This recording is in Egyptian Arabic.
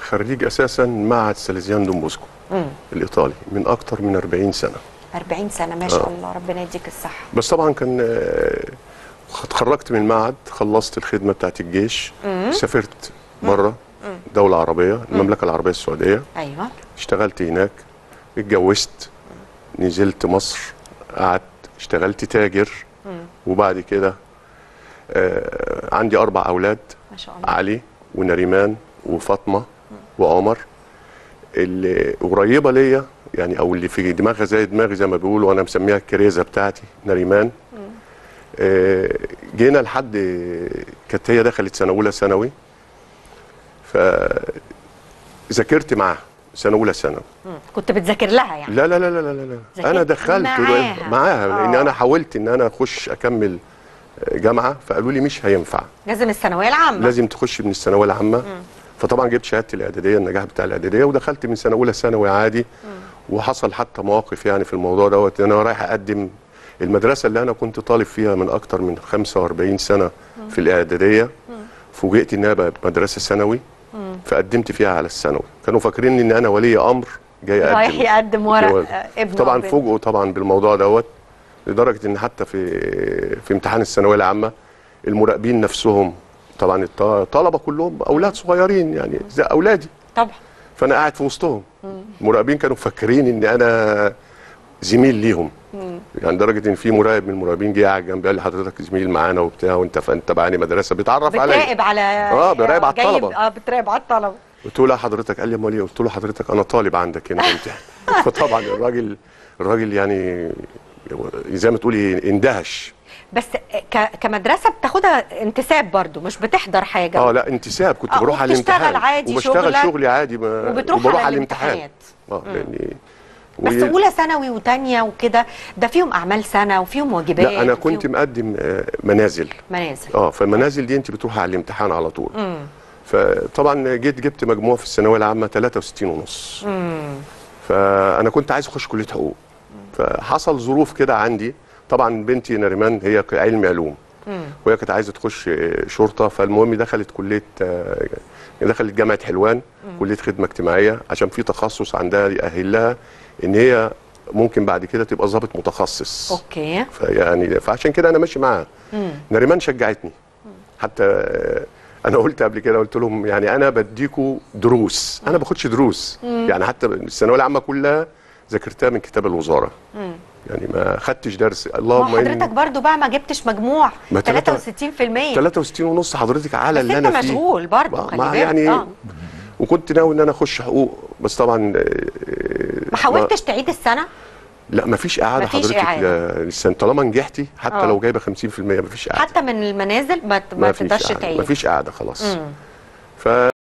خريج اساسا معهد ساليزيان دون بوسكو الايطالي من اكتر من 40 سنه 40 سنه ما شاء الله ربنا يديك الصحه بس طبعا كان آه، اتخرجت من المعهد خلصت الخدمه بتاعت الجيش سافرت بره دوله عربيه المملكه العربيه السعوديه ايوه اشتغلت هناك اتجوزت نزلت مصر قعدت اشتغلت تاجر وبعد كده آه عندي اربع اولاد ما شاء الله علي ونريمان وفاطمه وعمر اللي قريبه ليا يعني او اللي في دماغها زي دماغي زي ما بيقولوا وانا مسميها الكريزه بتاعتي نريمان آه، جينا لحد كانت هي دخلت سنه اولى ثانوي فذاكرت معاها سنه اولى ثانوي مم. كنت بتذاكر لها يعني لا لا لا لا لا, لا. ذاكرت انا دخلت معاها. معاها لان آه. انا حاولت ان انا اخش اكمل جامعه فقالوا لي مش هينفع لازم الثانويه العامه لازم تخش من الثانويه العامه فطبعا جبت شهادتي الاعداديه النجاح بتاع الاعداديه ودخلت من سنه اولى ثانوي عادي وحصل حتى مواقف يعني في الموضوع دوت ان انا رايح اقدم المدرسه اللي انا كنت طالب فيها من اكتر من 45 سنه في الاعداديه فوجئت انها بقت مدرسه ثانوي فقدمت فيها على الثانوي كانوا فاكرين ان انا ولي امر جاي اقدم رايح يقدم ورق جوال. آه، ابنه طبعا أو بنته. فوجئوا طبعا بالموضوع دوت لدرجه ان حتى في في امتحان الثانويه العامه المراقبين نفسهم طبعا الط- الطلبه كلهم اولاد صغيرين يعني زي اولادي طبعا فانا قاعد في وسطهم المراقبين كانوا مفكرين ان انا زميل ليهم يعني لدرجه ان في مراقب من المراقبين جه قاعد جنبي قال لي حضرتك زميل معانا وبتاع وانت فانت معاني مدرسه بيتعرف عليا بتراقب على آه، بيراقب على جايب- الطلبة. اه بتراقب على الطلبه قلت له لا حضرتك قال لي امال ايه قلت له حضرتك انا طالب عندك هنا بمتحن فطبعا الراجل الراجل يعني زي ما تقولي اندهش بس ك... كمدرسه بتاخدها انتساب برضو مش بتحضر حاجه اه لا انتساب كنت آه، بروح على وبتشتغل الامتحان عادي وبشتغل شغلك شغلي عادي ما وبتروح وبروح على الامتحان الامتحانات. اه لاني بس و- اولى ثانوي وثانيه وكده ده فيهم اعمال سنه وفيهم واجبات لا انا وفيهم كنت مقدم آه، منازل منازل اه فالمنازل دي انت بتروح على الامتحان على طول فطبعا جيت جبت مجموع في الثانويه العامه 63 ونص فانا كنت عايز اخش كليه حقوق فحصل ظروف كده عندي طبعا بنتي نريمان هي علم علوم وهي كانت عايزه تخش آه، شرطه فالمهم دخلت كليه آه، دخلت جامعه حلوان كليه خدمه اجتماعيه عشان في تخصص عندها يأهل لها ان هي ممكن بعد كده تبقى ضابط متخصص اوكي فيعني فعشان كده انا ماشي معاها نريمان شجعتني حتى آه، انا قلت قبل كده قلت لهم يعني انا بديكوا دروس انا باخدش دروس يعني حتى الثانويه العامه كلها ذاكرتها من كتاب الوزاره يعني ما خدتش درس ما اللهم حضرتك برضو بقى ما جبتش مجموع ما تلاتة- 63% 63 ونص حضرتك على بس اللي انت انا فيه مشغول برضو ما- خلي ما بالك يعني آه. وكنت ناوي ان انا اخش حقوق بس طبعا آه، ما حاولتش تعيد السنه لا ما فيش اعاده مفيش حضرتك إعادة. ل- للسنه طالما نجحتي حتى آه. لو جايبه 50% ما فيش اعاده حتى من المنازل ما, ما فيش تقدرش إعادة. تعيد ما فيش قاعده خلاص مم. ف